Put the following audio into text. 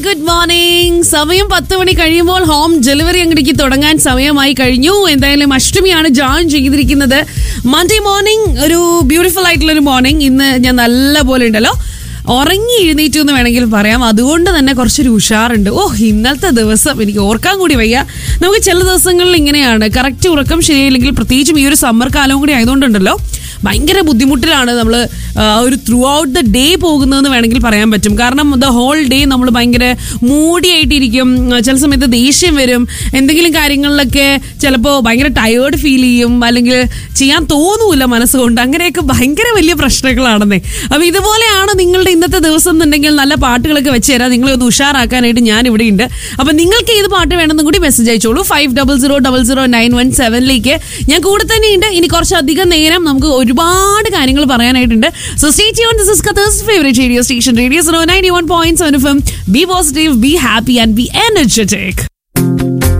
good morning സമയം പത്ത് മണി കഴിയുമ്പോൾ ഹോം ഡെലിവറി അങ്ങടിക്ക് തുടങ്ങാൻ സമയമായി കഴിഞ്ഞു എന്തായാലും അഷ്ടമിയാണ് ജോയിൻ ചെയ്തിരിക്കുന്നത് മൺഡേ മോർണിംഗ് ഒരു ബ്യൂട്ടിഫുൾ ആയിട്ടുള്ള ഒരു മോർണിംഗ് ഇന്ന് ഞാൻ നല്ല പോലെ ഉണ്ടല്ലോ ഉറങ്ങി എഴുന്നേറ്റു എന്ന് വേണമെങ്കിൽ പറയാം അതുകൊണ്ട് തന്നെ കുറച്ചൊരു ഉഷാറുണ്ട് ഓ ഇന്നലത്തെ ദിവസം എനിക്ക് ഓർക്കാൻ കൂടി വയ്യ നമുക്ക് ചില ദിവസങ്ങളിൽ ഇങ്ങനെയാണ് കറക്റ്റ് ഉറക്കം ശരിയായില്ലെങ്കിൽ പ്രത്യേകിച്ചും ഈ ഒരു സമ്മർ കാലവും കൂടി ആയതുകൊണ്ടുണ്ടല്ലോ ഭയങ്കര ബുദ്ധിമുട്ടിലാണ് നമ്മൾ ഒരു ത്രൂ ഔട്ട് ദ ഡേ പോകുന്നതെന്ന് വേണമെങ്കിൽ പറയാൻ പറ്റും കാരണം ദ ഹോൾ ഡേ നമ്മൾ ഭയങ്കര മൂടിയായിട്ടിരിക്കും ചില സമയത്ത് ദേഷ്യം വരും എന്തെങ്കിലും കാര്യങ്ങളിലൊക്കെ ചിലപ്പോൾ ഭയങ്കര ടയേർഡ് ഫീൽ ചെയ്യും അല്ലെങ്കിൽ ചെയ്യാൻ തോന്നൂല മനസ്സുകൊണ്ട് അങ്ങനെയൊക്കെ ഭയങ്കര വലിയ പ്രശ്നങ്ങളാണെന്നേ അപ്പം ഇതുപോലെയാണ് നിങ്ങളുടെ ഇന്നത്തെ ദിവസം എന്നുണ്ടെങ്കിൽ നല്ല പാട്ടുകളൊക്കെ വെച്ച് തരാം നിങ്ങളെ ഒന്ന് ഉഷാറാക്കാനായിട്ട് ഞാൻ ഇവിടെ ഉണ്ട് അപ്പം നിങ്ങൾക്ക് ഏത് പാട്ട് വേണമെന്നും കൂടി മെസ്സേജ് അയച്ചോളൂ five double zero double zero nine one സെവനിലേക്ക് ഞാൻ കൂടെ തന്നെ ഉണ്ട് ഇനി കുറച്ചധികം നേരം നമുക്ക് ഒരുപാട് കാര്യങ്ങൾ പറയാനായിട്ടുണ്ട് so stay tune this is കത്തേഴ്സ് favourite radio station radio zero ninety one point seven F M be positive be happy and be energetic